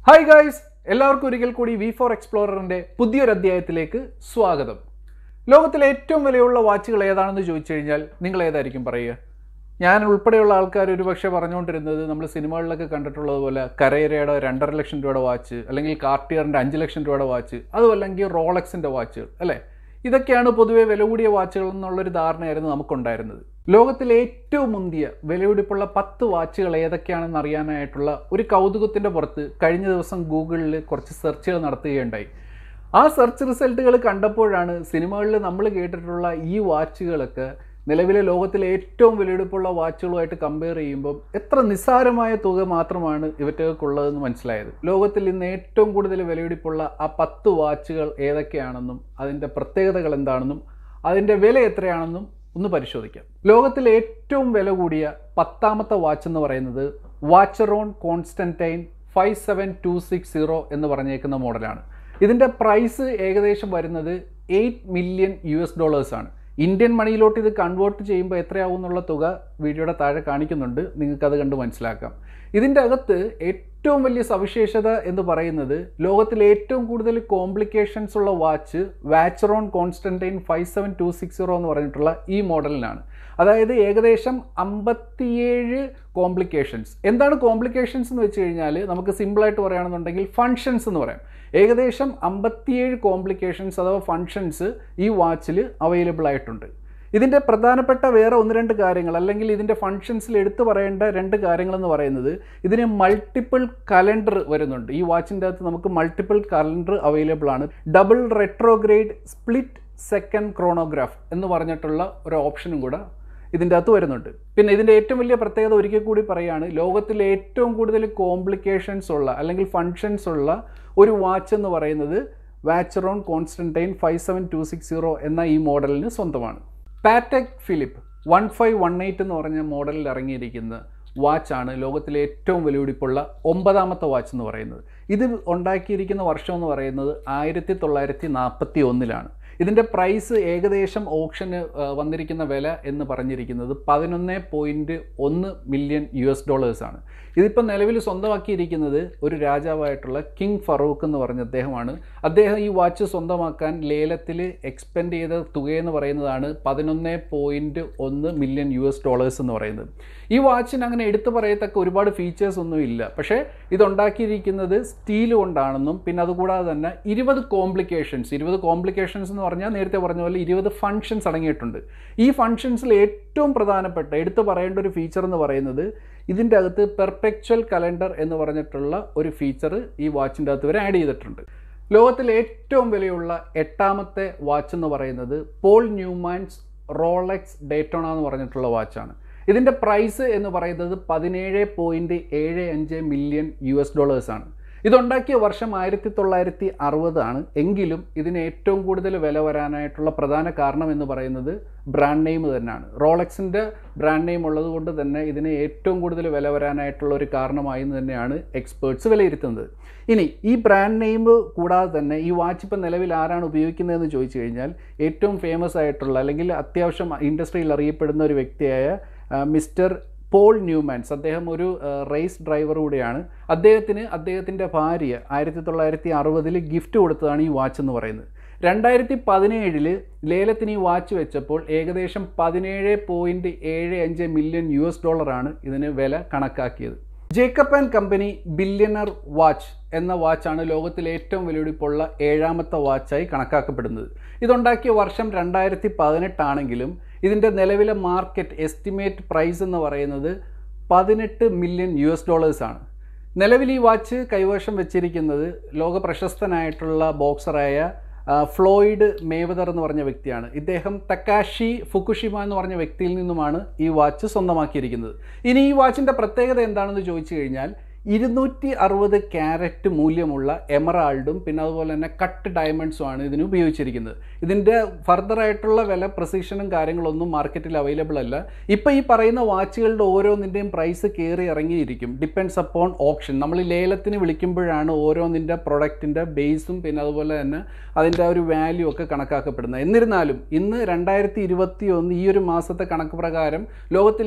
hi guys എല്ലാവർക്കും ഒരിക്കൽ കൂടി വി ഫോർ എക്സ്പ്ലോററിന്റെ പുതിയൊരു അധ്യായത്തിലേക്ക് സ്വാഗതം ലോകത്തിലെ ഏറ്റവും വിലയുള്ള വാച്ചുകൾ ഏതാണെന്ന് ചോദിച്ചു കഴിഞ്ഞാൽ നിങ്ങൾ ഏതായിരിക്കും പറയുക ഞാൻ ഉൾപ്പെടെയുള്ള ആൾക്കാർ ഒരുപക്ഷെ പറഞ്ഞുകൊണ്ടിരുന്നത് നമ്മൾ സിനിമകളിലൊക്കെ കണ്ടിട്ടുള്ളത് പോലെ കരേരയുടെ രണ്ടര ലക്ഷം രൂപയുടെ വാച്ച് അല്ലെങ്കിൽ കാർട്ടിയറിൻ്റെ അഞ്ച് ലക്ഷം രൂപയുടെ വാച്ച് അതുമല്ലെങ്കിൽ റോളക്സിൻ്റെ വാച്ചുകൾ അല്ലേ ഇതൊക്കെയാണ് പൊതുവെ വില കൂടിയ വാച്ചുകൾ എന്നുള്ളൊരു ധാരണയായിരുന്നു നമുക്കുണ്ടായിരുന്നത് ലോകത്തിലെ ഏറ്റവും മുന്തിയ വിലപിടിപ്പുള്ള പത്ത് വാച്ചുകൾ ഏതൊക്കെയാണെന്ന് അറിയാനായിട്ടുള്ള ഒരു കൗതുകത്തിൻ്റെ പുറത്ത് കഴിഞ്ഞ ദിവസം ഗൂഗിളിൽ കുറച്ച് സെർച്ചുകൾ നടത്തുകയുണ്ടായി ആ സെർച്ച് റിസൾട്ടുകൾ കണ്ടപ്പോഴാണ് സിനിമകളിൽ നമ്മൾ കേട്ടിട്ടുള്ള ഈ വാച്ചുകളൊക്കെ നിലവിലെ ലോകത്തിലെ ഏറ്റവും വിലപിടിപ്പുള്ള വാച്ചുകളുമായിട്ട് കമ്പയർ ചെയ്യുമ്പോൾ എത്ര നിസ്സാരമായ തുക മാത്രമാണ് ഇവറ്റകൾക്കുള്ളതെന്ന് മനസ്സിലായത് ലോകത്തിൽ ഇന്ന് ഏറ്റവും കൂടുതൽ വിലപിടിപ്പുള്ള ആ പത്ത് വാച്ചുകൾ ഏതൊക്കെയാണെന്നും അതിൻ്റെ പ്രത്യേകതകൾ എന്താണെന്നും അതിൻ്റെ വില എത്രയാണെന്നും ഒന്ന് പരിശോധിക്കാം ലോകത്തിലെ ഏറ്റവും വില കൂടിയ പത്താമത്തെ വാച്ച് എന്ന് പറയുന്നത് Vacheron Constantin five seven two six zero എന്ന് പറഞ്ഞേക്കുന്ന മോഡലാണ് ഇതിൻ്റെ പ്രൈസ് ഏകദേശം വരുന്നത് എയ്റ്റ് മില്യൺ യു എസ് ഡോളേഴ്സാണ് ഇന്ത്യൻ മണിയിലോട്ട് ഇത് കൺവേർട്ട് ചെയ്യുമ്പോൾ എത്രയാവും എന്നുള്ള തുക വീഡിയോയുടെ താഴെ കാണിക്കുന്നുണ്ട് നിങ്ങൾക്കത് കണ്ട് മനസ്സിലാക്കാം ഇതിൻ്റെ അകത്ത് ഏറ്റവും വലിയ സവിശേഷത എന്ന് പറയുന്നത് ലോകത്തിലെ ഏറ്റവും കൂടുതൽ കോംപ്ലിക്കേഷൻസ് ഉള്ള watch Vacheron Constantin five seven two six zero എന്ന് പറഞ്ഞിട്ടുള്ള ഈ മോഡലിനാണ് അതായത് ഏകദേശം അമ്പത്തിയേഴ് കോംപ്ലിക്കേഷൻസ് എന്താണ് കോംപ്ലിക്കേഷൻസ് എന്ന് വെച്ച് കഴിഞ്ഞാൽ നമുക്ക് സിമ്പിളായിട്ട് പറയുകയാണെന്നുണ്ടെങ്കിൽ ഫങ്ഷൻസ് എന്ന് പറയാം ഏകദേശം അമ്പത്തിയേഴ് കോംപ്ലിക്കേഷൻസ് അഥവാ ഫങ്ഷൻസ് ഈ വാച്ചിൽ അവൈലബിൾ ആയിട്ടുണ്ട് ഇതിൻ്റെ പ്രധാനപ്പെട്ട വേറെ ഒന്ന് രണ്ട് കാര്യങ്ങൾ അല്ലെങ്കിൽ ഇതിൻ്റെ ഫങ്ഷൻസിൽ എടുത്തു പറയേണ്ട രണ്ട് കാര്യങ്ങൾ എന്ന് പറയുന്നത് ഇതിന് മൾട്ടിപ്പിൾ കലണ്ടർ വരുന്നുണ്ട് ഈ വാച്ചിൻ്റെ അകത്ത് നമുക്ക് മൾട്ടിപ്പിൾ കലണ്ടർ അവൈലബിൾ ആണ് double retrograde split second chronograph എന്ന് പറഞ്ഞിട്ടുള്ള ഒരു ഓപ്ഷനും കൂടെ ഇതിൻ്റെ അകത്ത് വരുന്നുണ്ട് പിന്നെ ഇതിൻ്റെ ഏറ്റവും വലിയ പ്രത്യേകത ഒരിക്കൽ കൂടി പറയുകയാണ് ലോകത്തിലെ ഏറ്റവും കൂടുതൽ കോംപ്ലിക്കേഷൻസ് ഉള്ള അല്ലെങ്കിൽ ഫങ്ഷൻസ് ഉള്ള ഒരു വാച്ച് എന്ന് പറയുന്നത് Vacheron Constantin five seven two six zero എന്ന ഈ മോഡലിന് സ്വന്തമാണ് Patek Philippe one five one eight എന്ന് പറഞ്ഞ മോഡലിൽ ഇറങ്ങിയിരിക്കുന്ന വാച്ചാണ് ലോകത്തിലെ ഏറ്റവും വിലപിടിപ്പുള്ള ഒമ്പതാമത്തെ വാച്ച് എന്ന് പറയുന്നത് ഇത് ഉണ്ടാക്കിയിരിക്കുന്ന വർഷം എന്ന് പറയുന്നത് ആയിരത്തി തൊള്ളായിരത്തി നാൽപ്പത്തി ഒന്നിലാണ് ഇതിൻ്റെ പ്രൈസ് ഏകദേശം ഓപ്ഷന് വന്നിരിക്കുന്ന വില എന്ന് പറഞ്ഞിരിക്കുന്നത് പതിനൊന്ന് പോയിൻറ്റ് ഒന്ന് മില്യൺ യു എസ് ഡോളേഴ്സാണ് ഇതിപ്പോൾ നിലവിൽ സ്വന്തമാക്കിയിരിക്കുന്നത് ഒരു രാജാവായിട്ടുള്ള കിങ് ഫറൂഖ് എന്ന് പറഞ്ഞ അദ്ദേഹമാണ് അദ്ദേഹം ഈ വാച്ച് സ്വന്തമാക്കാൻ ലേലത്തിൽ എക്സ്പെൻഡ് ചെയ്ത തുകയെന്ന് പറയുന്നതാണ് പതിനൊന്ന് പോയിൻറ്റ് ഒന്ന് മില്യൺ യു എസ് ഡോളേഴ്സ് എന്ന് പറയുന്നത് ഈ വാച്ചിന് അങ്ങനെ എടുത്തു പറയത്തക്ക ഒരുപാട് ഫീച്ചേഴ്സ് ഒന്നും ഇല്ല പക്ഷേ ഇതുണ്ടാക്കിയിരിക്കുന്നത് സ്റ്റീൽ കൊണ്ടാണെന്നും പിന്നെ അതുകൂടാതെ തന്നെ ഇരുപത് കോംപ്ലിക്കേഷൻസ് ഇരുപത് കോംപ്ലിക്കേഷൻസ് എന്ന് പറഞ്ഞാൽ നേരത്തെ പറഞ്ഞ പോലെ ഇരുപത് ഫങ്ഷൻസ് അടങ്ങിയിട്ടുണ്ട് ഈ ഫങ്ഷൻസിൽ ഏറ്റവും പ്രധാനപ്പെട്ട എടുത്തു പറയേണ്ട ഒരു ഫീച്ചർ എന്ന് പറയുന്നത് ഇതിൻ്റെ അകത്ത് പെർപെക്ച്വൽ കലണ്ടർ എന്ന് പറഞ്ഞിട്ടുള്ള ഒരു ഫീച്ചർ ഈ വാച്ചിൻ്റെ അകത്ത് വരെ ആഡ് ചെയ്തിട്ടുണ്ട് ലോകത്തിലെ ഏറ്റവും വിലയുള്ള എട്ടാമത്തെ വാച്ച് എന്ന് പറയുന്നത് പോൾ ന്യൂമാൻസ് റോളക്സ് ഡേറ്റോണ എന്ന് പറഞ്ഞിട്ടുള്ള വാച്ചാണ് ഇതിൻ്റെ പ്രൈസ് എന്ന് പറയുന്നത് പതിനേഴ് പോയിൻറ്റ് ഏഴ് അഞ്ച് മില്യൺ യു എസ് ഡോളേഴ്സാണ് ഇതുണ്ടാക്കിയ വർഷം ആയിരത്തി തൊള്ളായിരത്തി അറുപതാണ് എങ്കിലും ഇതിന് ഏറ്റവും കൂടുതൽ വില വരാനായിട്ടുള്ള പ്രധാന കാരണം എന്ന് പറയുന്നത് ബ്രാൻഡ് നെയിം തന്നെയാണ് റോളക്സിൻ്റെ ബ്രാൻഡ് നെയിം ഉള്ളത് കൊണ്ട് തന്നെ ഇതിന് ഏറ്റവും കൂടുതൽ വില വരാനായിട്ടുള്ള ഒരു കാരണമായി തന്നെയാണ് എക്സ്പേർട്സ് വിലയിരുത്തുന്നത് ഇനി ഈ ബ്രാൻഡ് നെയിം കൂടാതെ തന്നെ ഈ വാച്ച് ഇപ്പം നിലവിൽ ആരാണ് ഉപയോഗിക്കുന്നതെന്ന് ചോദിച്ചു കഴിഞ്ഞാൽ ഏറ്റവും ഫേമസ് ആയിട്ടുള്ള അല്ലെങ്കിൽ അത്യാവശ്യം ഇൻഡസ്ട്രിയിൽ അറിയപ്പെടുന്ന ഒരു വ്യക്തിയായ മിസ്റ്റർ പോൾ ന്യൂമാൻസ് അദ്ദേഹം ഒരു റേസ് ഡ്രൈവർ കൂടിയാണ് അദ്ദേഹത്തിന് അദ്ദേഹത്തിൻ്റെ ഭാര്യ ആയിരത്തി തൊള്ളായിരത്തി അറുപതിൽ ഗിഫ്റ്റ് കൊടുത്തതാണ് ഈ വാച്ച് എന്ന് പറയുന്നത് രണ്ടായിരത്തി പതിനേഴില് ലേലത്തിന് ഈ വാച്ച് വെച്ചപ്പോൾ ഏകദേശം പതിനേഴ് പോയിൻറ്റ് ഏഴ് അഞ്ച് മില്യൺ യു എസ് ഡോളറാണ് ഇതിന് വില കണക്കാക്കിയത് Jacob and company billionaire watch എന്ന വാച്ചാണ് ലോകത്തിലെ ഏറ്റവും വിലപിടിപ്പുള്ള ഏഴാമത്തെ വാച്ചായി കണക്കാക്കപ്പെടുന്നത് ഇതുണ്ടാക്കിയ വർഷം രണ്ടായിരത്തി പതിനെട്ടാണെങ്കിലും ഇതിൻ്റെ നിലവിലെ മാർക്കറ്റ് എസ്റ്റിമേറ്റ് പ്രൈസ് എന്ന് പറയുന്നത് പതിനെട്ട് മില്യൺ യു എസ് ഡോളേഴ്സാണ് നിലവിൽ ഈ വാച്ച് കൈവശം വെച്ചിരിക്കുന്നത് ലോക പ്രശസ്തനായിട്ടുള്ള ബോക്സറായ ഫ്ലോയിഡ് മേവദർ എന്ന് പറഞ്ഞ വ്യക്തിയാണ് ഇദ്ദേഹം തക്കാഷി ഫുക്കുഷിമ എന്ന് പറഞ്ഞ വ്യക്തിയിൽ നിന്നുമാണ് ഈ വാച്ച് സ്വന്തമാക്കിയിരിക്കുന്നത് ഇനി ഈ വാച്ചിൻ്റെ പ്രത്യേകത എന്താണെന്ന് ചോദിച്ചു കഴിഞ്ഞാൽ ഇരുന്നൂറ്റി അറുപത് ക്യാരറ്റ് മൂല്യമുള്ള എമറാൾഡും പിന്നെ അതുപോലെ തന്നെ കട്ട് ഡയമണ്ട്സും ആണ് ഇതിന് ഉപയോഗിച്ചിരിക്കുന്നത് ഇതിൻ്റെ ഫർദർ ആയിട്ടുള്ള വില പ്രസിഷനും കാര്യങ്ങളൊന്നും മാർക്കറ്റിൽ അവൈലബിൾ അല്ല ഇപ്പോൾ ഈ പറയുന്ന വാച്ചുകളുടെ ഓരോന്നിൻ്റെയും പ്രൈസ് കയറി ഇറങ്ങിയിരിക്കും ഡിപ്പെൻഡ്സ് അപ്പോൺ ഓപ്ഷൻ നമ്മൾ ലേലത്തിന് വിളിക്കുമ്പോഴാണ് ഓരോന്നിൻ്റെ പ്രൊഡക്റ്റിൻ്റെ ബേസും പിന്നെ അതുപോലെ തന്നെ അതിൻ്റെ ഒരു വാല്യൂ ഒക്കെ കണക്കാക്കപ്പെടുന്നത് എന്നിരുന്നാലും ഇന്ന് രണ്ടായിരത്തി ഇരുപത്തി ഒന്ന് ഈ ഒരു മാസത്തെ കണക്ക് പ്രകാരം ലോകത്തിലെ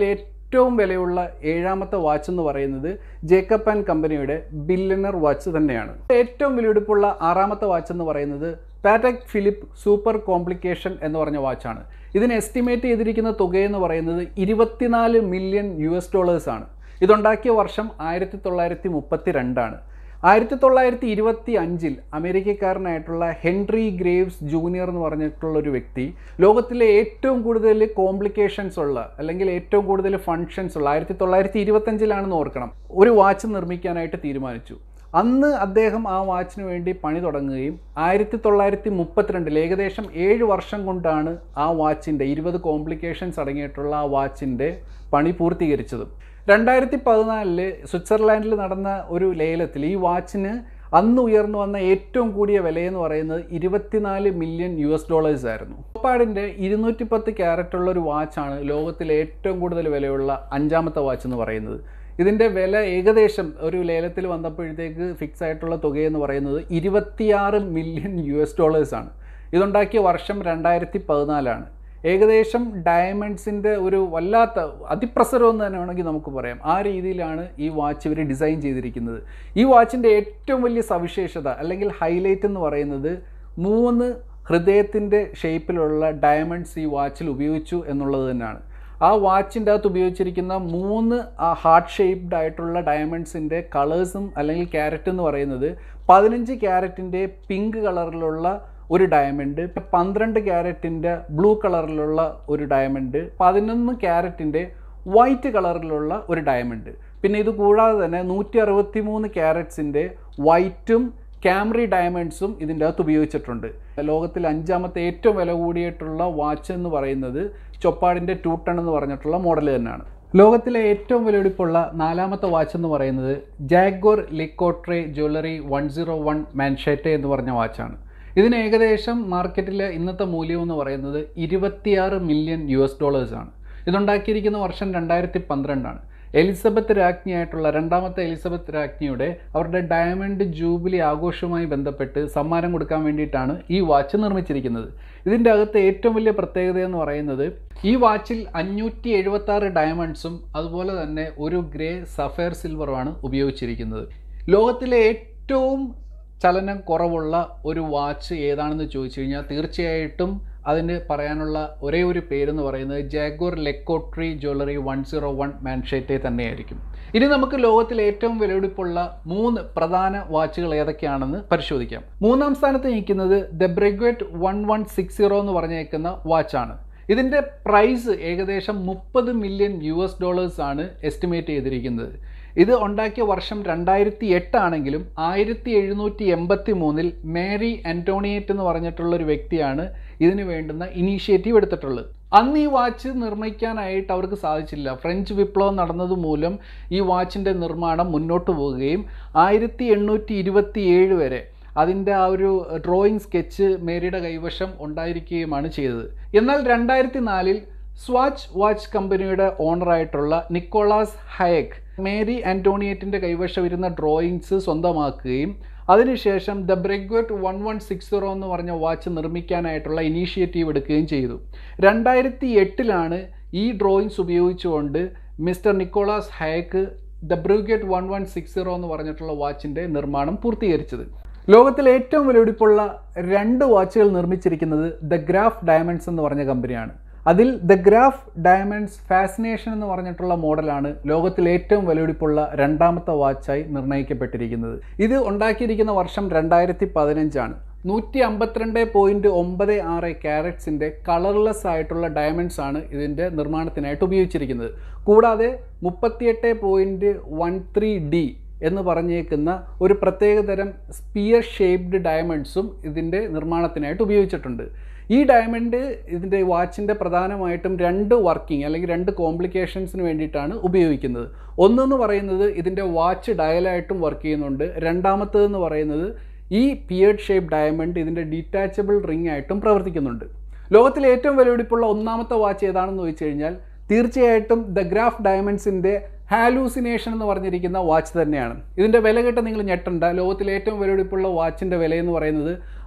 ഏറ്റവും വിലയുള്ള ഏഴാമത്തെ വാച്ച് എന്ന് പറയുന്നത് ജേക്കബ് ആൻഡ് കമ്പനിയുടെ ബില്ലനർ വാച്ച് തന്നെയാണ് ഏറ്റവും വിലപിടിപ്പുള്ള ആറാമത്തെ വാച്ച് എന്ന് പറയുന്നത് പാറ്റക് ഫിലിപ്പ് സൂപ്പർ കോംപ്ലിക്കേഷൻ എന്ന് പറഞ്ഞ വാച്ചാണ് ഇതിന് എസ്റ്റിമേറ്റ് ചെയ്തിരിക്കുന്ന തുകയെന്ന് പറയുന്നത് ഇരുപത്തിനാല് മില്യൺ യു എസ് ഡോളേഴ്സാണ് ഇതുണ്ടാക്കിയ വർഷം ആയിരത്തി തൊള്ളായിരത്തി മുപ്പത്തി രണ്ടാണ് ആയിരത്തി തൊള്ളായിരത്തി ഇരുപത്തി അഞ്ചിൽ അമേരിക്കക്കാരനായിട്ടുള്ള ഹെൻറി ഗ്രേവ്സ് ജൂനിയർ എന്ന് പറഞ്ഞിട്ടുള്ള ഒരു വ്യക്തി ലോകത്തിലെ ഏറ്റവും കൂടുതൽ കോംപ്ലിക്കേഷൻസ് ഉള്ള അല്ലെങ്കിൽ ഏറ്റവും കൂടുതൽ ഫങ്ഷൻസ് ഉള്ള ആയിരത്തി തൊള്ളായിരത്തി ഇരുപത്തഞ്ചിലാണെന്ന് ഓർക്കണം ഒരു വാച്ച് നിർമ്മിക്കാനായിട്ട് തീരുമാനിച്ചു അന്ന് അദ്ദേഹം ആ വാച്ചിന് വേണ്ടി പണി തുടങ്ങുകയും ആയിരത്തി തൊള്ളായിരത്തി മുപ്പത്തിരണ്ടിൽ ഏകദേശം ഏഴ് വർഷം കൊണ്ടാണ് ആ വാച്ചിൻ്റെ ഇരുപത് കോംപ്ലിക്കേഷൻസ് അടങ്ങിയിട്ടുള്ള ആ വാച്ചിൻ്റെ പണി പൂർത്തീകരിച്ചത് രണ്ടായിരത്തി പതിനാലില് സ്വിറ്റ്സർലാൻഡിൽ നടന്ന ഒരു ലേലത്തിൽ ഈ വാച്ചിന് അന്ന് ഉയർന്നു വന്ന ഏറ്റവും കൂടിയ വിലയെന്ന് പറയുന്നത് ഇരുപത്തിനാല് മില്യൺ യു എസ് ഡോളേഴ്സ് ആയിരുന്നു ഓപ്പാഡിൻ്റെ ഇരുന്നൂറ്റി പത്ത് ക്യാരറ്റ് ഉള്ള ഒരു വാച്ചാണ് ലോകത്തിലെ ഏറ്റവും കൂടുതൽ വിലയുള്ള അഞ്ചാമത്തെ വാച്ച് എന്ന് പറയുന്നത് ഇതിൻ്റെ വില ഏകദേശം ഒരു ലേലത്തിൽ വന്നപ്പോഴത്തേക്ക് ഫിക്സ് ആയിട്ടുള്ള തുകയെന്ന് പറയുന്നത് ഇരുപത്തിയാറ് മില്യൺ യു എസ് ഡോളേഴ്സാണ് ഇതുണ്ടാക്കിയ വർഷം രണ്ടായിരത്തി പതിനാലാണ് ഏകദേശം ഡയമണ്ട്സിൻ്റെ ഒരു വല്ലാത്ത അതിപ്രസരം എന്ന് തന്നെ വേണമെങ്കിൽ നമുക്ക് പറയാം ആ രീതിയിലാണ് ഈ വാച്ച് ഇവർ ഡിസൈൻ ചെയ്തിരിക്കുന്നത് ഈ വാച്ചിൻ്റെ ഏറ്റവും വലിയ സവിശേഷത അല്ലെങ്കിൽ ഹൈലൈറ്റ് എന്ന് പറയുന്നത് മൂന്ന് ഹൃദയത്തിൻ്റെ ഷേപ്പിലുള്ള ഡയമണ്ട്സ് ഈ വാച്ചിൽ ഉപയോഗിച്ചു എന്നുള്ളത് തന്നെയാണ് ആ വാച്ചിൻ്റെ അകത്ത് ഉപയോഗിച്ചിരിക്കുന്ന മൂന്ന് ആ ഹാർട്ട് ഷേപ്ഡ് ആയിട്ടുള്ള ഡയമണ്ട്സിൻ്റെ കളേഴ്സും അല്ലെങ്കിൽ ക്യാരറ്റ് എന്ന് പറയുന്നത് പതിനഞ്ച് ക്യാരറ്റിൻ്റെ പിങ്ക് കളറിലുള്ള ഒരു ഡയമണ്ട് പന്ത്രണ്ട് ക്യാരറ്റിൻ്റെ ബ്ലൂ കളറിലുള്ള ഒരു ഡയമണ്ട് പതിനൊന്ന് ക്യാരറ്റിൻ്റെ വൈറ്റ് കളറിലുള്ള ഒരു ഡയമണ്ട് പിന്നെ ഇത് കൂടാതെ തന്നെ നൂറ്റി അറുപത്തി മൂന്ന് ക്യാരറ്റ്സിൻ്റെ വൈറ്റും ക്യാമറി ഡയമണ്ട്സും ഇതിൻ്റെ അകത്ത് ഉപയോഗിച്ചിട്ടുണ്ട് ലോകത്തിൽ അഞ്ചാമത്തെ ഏറ്റവും വില കൂടിയിട്ടുള്ള വാച്ച് എന്ന് പറയുന്നത് ചൊപ്പാടിൻ്റെ ടൂ ടൺ എന്ന് പറഞ്ഞിട്ടുള്ള മോഡൽ തന്നെയാണ് ലോകത്തിലെ ഏറ്റവും വിലപിടിപ്പുള്ള നാലാമത്തെ വാച്ച് എന്ന് പറയുന്നത് Jaeger LeCoultre jewellery one zero one manchette എന്ന് പറഞ്ഞ വാച്ചാണ് ഇതിന് ഏകദേശം മാർക്കറ്റിലെ ഇന്നത്തെ മൂല്യം എന്ന് പറയുന്നത് ഇരുപത്തിയാറ് മില്യൺ യു എസ് ഡോളേഴ്സാണ് ഇതുണ്ടാക്കിയിരിക്കുന്ന വർഷം രണ്ടായിരത്തി പന്ത്രണ്ടാണ് എലിസബത്ത് രാജ്ഞിയായിട്ടുള്ള രണ്ടാമത്തെ എലിസബത്ത് രാജ്ഞിയുടെ അവരുടെ ഡയമണ്ട് ജൂബിലി ആഘോഷവുമായി ബന്ധപ്പെട്ട് സമ്മാനം കൊടുക്കാൻ വേണ്ടിയിട്ടാണ് ഈ വാച്ച് നിർമ്മിച്ചിരിക്കുന്നത് ഇതിൻ്റെ അകത്ത് ഏറ്റവും വലിയ പ്രത്യേകത എന്ന് പറയുന്നത് ഈ വാച്ചിൽ അഞ്ഞൂറ്റി എഴുപത്തി ആറ് ഡയമണ്ട്സും അതുപോലെ തന്നെ ഒരു ഗ്രേ സഫയർ സിൽവറുമാണ് ഉപയോഗിച്ചിരിക്കുന്നത് ലോകത്തിലെ ഏറ്റവും ചലനം കുറവുള്ള ഒരു വാച്ച് ഏതാണെന്ന് ചോദിച്ചു കഴിഞ്ഞാൽ തീർച്ചയായിട്ടും അതിന് പറയാനുള്ള ഒരേ ഒരു പേരെന്ന് പറയുന്നത് Jaeger LeCoultre jewellery one zero one Manchette തന്നെയായിരിക്കും ഇനി നമുക്ക് ലോകത്തിൽ ഏറ്റവും വിലപിടിപ്പുള്ള മൂന്ന് പ്രധാന വാച്ചുകൾ ഏതൊക്കെയാണെന്ന് പരിശോധിക്കാം മൂന്നാം സ്ഥാനത്ത് നിൽക്കുന്നത് the Breguet one one six zero എന്ന് പറഞ്ഞേക്കുന്ന വാച്ചാണ് ഇതിൻ്റെ പ്രൈസ് ഏകദേശം മുപ്പത് മില്യൺ യു എസ് ഡോളേഴ്സ് ആണ് എസ്റ്റിമേറ്റ് ചെയ്തിരിക്കുന്നത് ഇത് ഉണ്ടാക്കിയ വർഷം രണ്ടായിരത്തി എട്ടാണെങ്കിലും ആയിരത്തി എഴുന്നൂറ്റി എൺപത്തി മൂന്നിൽ മേരി ആൻറ്റോണിയേറ്റ് എന്ന് പറഞ്ഞിട്ടുള്ള ഒരു വ്യക്തിയാണ് ഇതിന് വേണ്ടുന്ന ഇനീഷ്യേറ്റീവ് എടുത്തിട്ടുള്ളത് അന്ന് ഈ വാച്ച് നിർമ്മിക്കാനായിട്ട് അവർക്ക് സാധിച്ചില്ല ഫ്രഞ്ച് വിപ്ലവം നടന്നത് മൂലം ഈ വാച്ചിൻ്റെ നിർമ്മാണം മുന്നോട്ട് പോവുകയും ആയിരത്തി എണ്ണൂറ്റി ഇരുപത്തി ഏഴ് വരെ അതിൻ്റെ ആ ഒരു ഡ്രോയിങ് സ്കെച്ച് മേരിയുടെ കൈവശം ഉണ്ടായിരിക്കുകയുമാണ് ചെയ്തത് എന്നാൽ രണ്ടായിരത്തി നാലിൽ സ്വാച്ച് വാച്ച് കമ്പനിയുടെ ഓണറായിട്ടുള്ള നിക്കോളാസ് ഹയക് മേരി ആൻറ്റോണിയേറ്റിൻ്റെ കൈവശം ഇരുന്ന ഡ്രോയിങ്സ് സ്വന്തമാക്കുകയും അതിനുശേഷം the Breguet one one six zero എന്ന് പറഞ്ഞ വാച്ച് നിർമ്മിക്കാനായിട്ടുള്ള ഇനീഷ്യേറ്റീവ് എടുക്കുകയും ചെയ്തു രണ്ടായിരത്തി എട്ടിലാണ് ഈ ഡ്രോയിങ്സ് ഉപയോഗിച്ചുകൊണ്ട് mister Nicolas Hayek the Breguet one one six zero എന്ന് പറഞ്ഞിട്ടുള്ള വാച്ചിൻ്റെ നിർമ്മാണം പൂർത്തീകരിച്ചത് ലോകത്തിലെ ഏറ്റവും വിലപിടിപ്പുള്ള രണ്ട് വാച്ചുകൾ നിർമ്മിച്ചിരിക്കുന്നത് ദ ഗ്രാഫ് ഡയമണ്ട്സ് എന്ന് പറഞ്ഞ കമ്പനിയാണ് അതിൽ ദ ഗ്രാഫ് ഡയമണ്ട്സ് ഫാസിനേഷൻ എന്ന് പറഞ്ഞിട്ടുള്ള മോഡലാണ് ലോകത്തിൽ ഏറ്റവും വിലപിടിപ്പുള്ള രണ്ടാമത്തെ വാച്ചായി നിർണ്ണയിക്കപ്പെട്ടിരിക്കുന്നത് ഇത് ഉണ്ടാക്കിയിരിക്കുന്ന വർഷം രണ്ടായിരത്തി പതിനഞ്ചാണ് നൂറ്റി അമ്പത്തിരണ്ട് പോയിൻറ്റ് ഒമ്പത് ആറ് ക്യാരറ്റ്സിൻ്റെ കളർലെസ് ആയിട്ടുള്ള ഡയമണ്ട്സ് ആണ് ഇതിൻ്റെ നിർമ്മാണത്തിനായിട്ട് ഉപയോഗിച്ചിരിക്കുന്നത് കൂടാതെ മുപ്പത്തിയെട്ട് പോയിൻറ്റ് വൺ ത്രീ ഡി എന്ന് പറഞ്ഞേക്കുന്ന ഒരു പ്രത്യേകതരം സ്പിയർ ഷേപ്ഡ് ഡയമണ്ട്സും ഇതിൻ്റെ നിർമ്മാണത്തിനായിട്ട് ഉപയോഗിച്ചിട്ടുണ്ട് ഈ ഡയമണ്ട് ഇതിൻ്റെ വാച്ചിൻ്റെ പ്രധാനമായിട്ടും രണ്ട് വർക്കിംഗ് അല്ലെങ്കിൽ രണ്ട് കോംപ്ലിക്കേഷൻസിന് വേണ്ടിയിട്ടാണ് ഉപയോഗിക്കുന്നത് ഒന്നെന്ന് പറയുന്നത് ഇതിൻ്റെ വാച്ച് ഡയലായിട്ടും വർക്ക് ചെയ്യുന്നുണ്ട് രണ്ടാമത്തേതെന്ന് പറയുന്നത് ഈ പിയേർഡ് ഷേപ്പ് ഡയമണ്ട് ഇതിൻ്റെ ഡീറ്റാച്ചബിൾ റിംഗ് ആയിട്ടും പ്രവർത്തിക്കുന്നുണ്ട് ലോകത്തിലെ ഏറ്റവും വിലപിടിപ്പുള്ള ഒന്നാമത്തെ വാച്ച് ഏതാണെന്ന് ചോദിച്ചു കഴിഞ്ഞാൽ തീർച്ചയായിട്ടും ദ ഗ്രാഫ് ഡയമണ്ട്സിൻ്റെ ഹാലൂസിനേഷൻ എന്ന് പറഞ്ഞിരിക്കുന്ന വാച്ച് തന്നെയാണ് ഇതിൻ്റെ വില കേട്ട് നിങ്ങൾ ഞെട്ടണ്ട ലോകത്തിലെ ഏറ്റവും വിലപിടിപ്പുള്ള വാച്ചിൻ്റെ വില എന്ന് പറയുന്നത്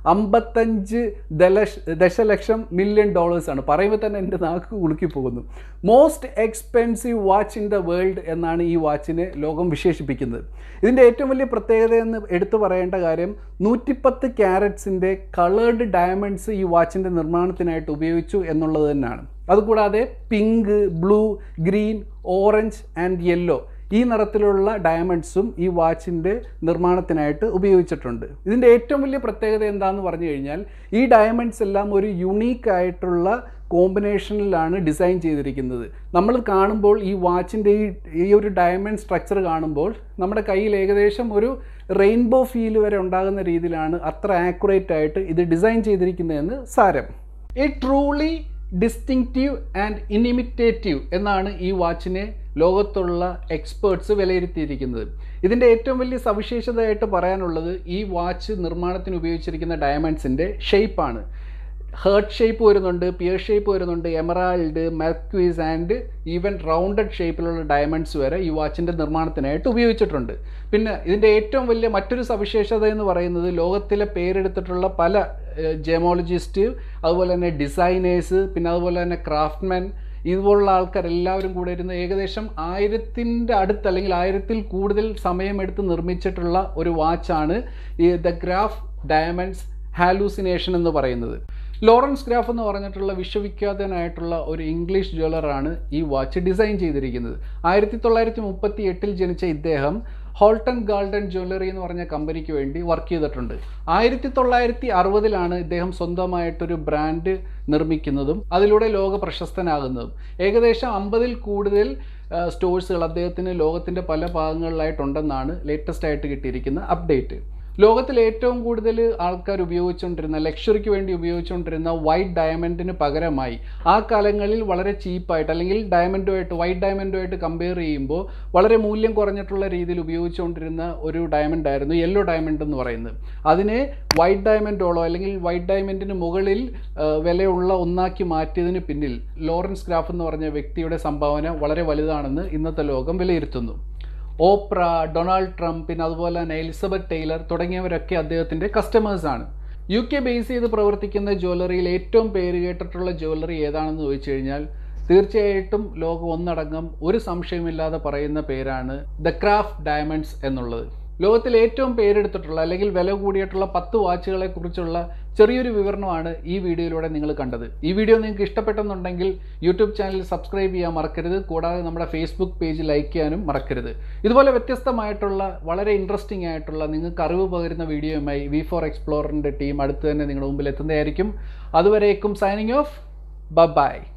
അമ്പത്തഞ്ച് ദലക്ഷ ദശലക്ഷം മില്യൺ ഡോളേഴ്സാണ് പറയുമ്പോൾ തന്നെ എൻ്റെ നാക്ക് കുളുക്കി പോകുന്നു most expensive watch in the world എന്നാണ് ഈ വാച്ചിനെ ലോകം വിശേഷിപ്പിക്കുന്നത് ഇതിൻ്റെ ഏറ്റവും വലിയ പ്രത്യേകത എന്ന് എടുത്തു പറയേണ്ട കാര്യം നൂറ്റിപ്പത്ത് ക്യാരറ്റ്സിൻ്റെ കളേർഡ് ഡയമണ്ട്സ് ഈ വാച്ചിൻ്റെ നിർമ്മാണത്തിനായിട്ട് ഉപയോഗിച്ചു എന്നുള്ളത് തന്നെയാണ് അതുകൂടാതെ pink blue green orange and yellow ഈ നിറത്തിലുള്ള ഡയമണ്ട്സും ഈ വാച്ചിൻ്റെ നിർമ്മാണത്തിനായിട്ട് ഉപയോഗിച്ചിട്ടുണ്ട് ഇതിൻ്റെ ഏറ്റവും വലിയ പ്രത്യേകത എന്താണെന്ന് പറഞ്ഞു കഴിഞ്ഞാൽ ഈ ഡയമണ്ട്സ് എല്ലാം ഒരു യുണീക്ക് ആയിട്ടുള്ള കോമ്പിനേഷനിലാണ് ഡിസൈൻ ചെയ്തിരിക്കുന്നത് നമ്മൾ കാണുമ്പോൾ ഈ വാച്ചിൻ്റെ ഈ ഈ ഒരു ഡയമണ്ട് സ്ട്രക്ചർ കാണുമ്പോൾ നമ്മുടെ കയ്യിൽ ഏകദേശം ഒരു റെയിൻബോ ഫീൽ വരെ ഉണ്ടാകുന്ന രീതിയിലാണ് അത്ര ആക്യുറേറ്റ് ആയിട്ട് ഇത് ഡിസൈൻ ചെയ്തിരിക്കുന്നതെന്ന് സാരം a truly distinctive and inimitative എന്നാണ് ഈ വാച്ചിനെ ലോകത്തുള്ള എക്സ്പേർട്സ് വിലയിരുത്തിയിരിക്കുന്നത് ഇതിൻ്റെ ഏറ്റവും വലിയ സവിശേഷതയായിട്ട് പറയാനുള്ളത് ഈ വാച്ച് നിർമ്മാണത്തിന് ഉപയോഗിച്ചിരിക്കുന്ന ഡയമണ്ട്സിൻ്റെ ഷേപ്പാണ് ഹേർട്ട് ഷേപ്പ് വരുന്നുണ്ട് പിയർ ഷേപ്പ് വരുന്നുണ്ട് emerald marquise and even rounded ഷേപ്പിലുള്ള ഡയമണ്ട്സ് വരെ ഈ വാച്ചിൻ്റെ നിർമ്മാണത്തിനായിട്ട് ഉപയോഗിച്ചിട്ടുണ്ട് പിന്നെ ഇതിൻ്റെ ഏറ്റവും വലിയ മറ്റൊരു സവിശേഷത എന്ന് പറയുന്നത് ലോകത്തിലെ പേരെടുത്തിട്ടുള്ള പല ജെമോളജിസ്റ്റ് അതുപോലെ തന്നെ ഡിസൈനേഴ്സ് പിന്നെ അതുപോലെ തന്നെ ക്രാഫ്റ്റ്മെൻ ഇതുപോലുള്ള ആൾക്കാർ എല്ലാവരും കൂടെ ഇരുന്ന് ഏകദേശം ആയിരത്തിൻ്റെ അടുത്ത് അല്ലെങ്കിൽ ആയിരത്തിൽ കൂടുതൽ സമയമെടുത്ത് നിർമ്മിച്ചിട്ടുള്ള ഒരു വാച്ചാണ് ഈ ദ ഗ്രാഫ് ഡയമണ്ട്സ് ഹാലൂസിനേഷൻ എന്ന് പറയുന്നത് ലോറൻസ് ഗ്രാഫ് എന്ന് പറഞ്ഞിട്ടുള്ള വിശ്വവിഖ്യാതനായിട്ടുള്ള ഒരു ഇംഗ്ലീഷ് ജ്വല്ലറാണ് ഈ വാച്ച് ഡിസൈൻ ചെയ്തിരിക്കുന്നത് ആയിരത്തി തൊള്ളായിരത്തി മുപ്പത്തി എട്ടിൽ ജനിച്ച ഇദ്ദേഹം ഹോൾട്ടൺ ഗാൾഡൻ ജ്വല്ലറി എന്ന് പറഞ്ഞ കമ്പനിക്ക് വേണ്ടി വർക്ക് ചെയ്തിട്ടുണ്ട് ആയിരത്തി തൊള്ളായിരത്തി അറുപതിലാണ് ഇദ്ദേഹം സ്വന്തമായിട്ടൊരു ബ്രാൻഡ് നിർമ്മിക്കുന്നതും അതിലൂടെ ലോക പ്രശസ്തനാകുന്നതും ഏകദേശം അമ്പതിൽ കൂടുതൽ സ്റ്റോഴ്സുകൾ അദ്ദേഹത്തിന് ലോകത്തിൻ്റെ പല ഭാഗങ്ങളിലായിട്ടുണ്ടെന്നാണ് ലേറ്റസ്റ്റ് ആയിട്ട് കിട്ടിയിരിക്കുന്ന അപ്ഡേറ്റ് ലോകത്തിൽ ഏറ്റവും കൂടുതൽ ആൾക്കാർ ഉപയോഗിച്ചുകൊണ്ടിരുന്ന ലക്ഷറിക്ക് വേണ്ടി ഉപയോഗിച്ചുകൊണ്ടിരുന്ന വൈറ്റ് ഡയമണ്ടിന് പകരമായി ആ കാലങ്ങളിൽ വളരെ ചീപ്പായിട്ട് അല്ലെങ്കിൽ ഡയമണ്ടുമായിട്ട് വൈറ്റ് ഡയമണ്ടുമായിട്ട് കമ്പയർ ചെയ്യുമ്പോൾ വളരെ മൂല്യം കുറഞ്ഞിട്ടുള്ള രീതിയിൽ ഉപയോഗിച്ചുകൊണ്ടിരുന്ന ഒരു ഡയമണ്ട് ആയിരുന്നു യെല്ലോ ഡയമണ്ട് എന്ന് പറയുന്നത് അതിനെ വൈറ്റ് ഡയമണ്ടോളോ അല്ലെങ്കിൽ വൈറ്റ് ഡയമണ്ടിന് മുകളിൽ വിലയുള്ള ഒന്നാക്കി മാറ്റിയതിന് പിന്നിൽ ലോറൻസ് ഗ്രാഫ് എന്ന് പറഞ്ഞ വ്യക്തിയുടെ സംഭാവന വളരെ വലുതാണെന്ന് ഇന്നത്തെ ലോകം വിലയിരുത്തുന്നു ഓപ്ര ഡൊണാൾഡ് ട്രംപ് പിന്നെ അതുപോലെ തന്നെ എലിസബത്ത് ടൈലർ തുടങ്ങിയവരൊക്കെ അദ്ദേഹത്തിൻ്റെ കസ്റ്റമേഴ്സാണ് യു കെ ബേസ് ചെയ്ത് പ്രവർത്തിക്കുന്ന ജ്വല്ലറിയിൽ ഏറ്റവും പേര് കേട്ടിട്ടുള്ള ജ്വല്ലറി ഏതാണെന്ന് ചോദിച്ചു കഴിഞ്ഞാൽ തീർച്ചയായിട്ടും ലോകം ഒന്നടങ്കം ഒരു സംശയമില്ലാതെ പറയുന്ന പേരാണ് ദ ക്രാഫ്റ്റ് ഡയമണ്ട്സ് എന്നുള്ളത് ലോകത്തിൽ ഏറ്റവും പേരെടുത്തിട്ടുള്ള അല്ലെങ്കിൽ വില കൂടിയിട്ടുള്ള പത്ത് വാച്ചുകളെ കുറിച്ചുള്ള ചെറിയൊരു വിവരണമാണ് ഈ വീഡിയോയിലൂടെ നിങ്ങൾ കണ്ടത് ഈ വീഡിയോ നിങ്ങൾക്ക് ഇഷ്ടപ്പെട്ടെന്നുണ്ടെങ്കിൽ യൂട്യൂബ് ചാനൽ സബ്സ്ക്രൈബ് ചെയ്യാൻ മറക്കരുത് കൂടാതെ നമ്മുടെ ഫേസ്ബുക്ക് പേജ് ലൈക്ക് ചെയ്യാനും മറക്കരുത് ഇതുപോലെ വ്യത്യസ്തമായിട്ടുള്ള വളരെ ഇൻട്രസ്റ്റിംഗ് ആയിട്ടുള്ള നിങ്ങൾക്ക് അറിവ് പകരുന്ന വീഡിയോയുമായി വി ഫോർ എക്സ്പ്ലോറിൻ്റെ ടീം അടുത്ത് തന്നെ നിങ്ങളുടെ മുമ്പിൽ എത്തുന്നതായിരിക്കും അതുവരേക്കും സൈനിങ് ഓഫ് ബൈ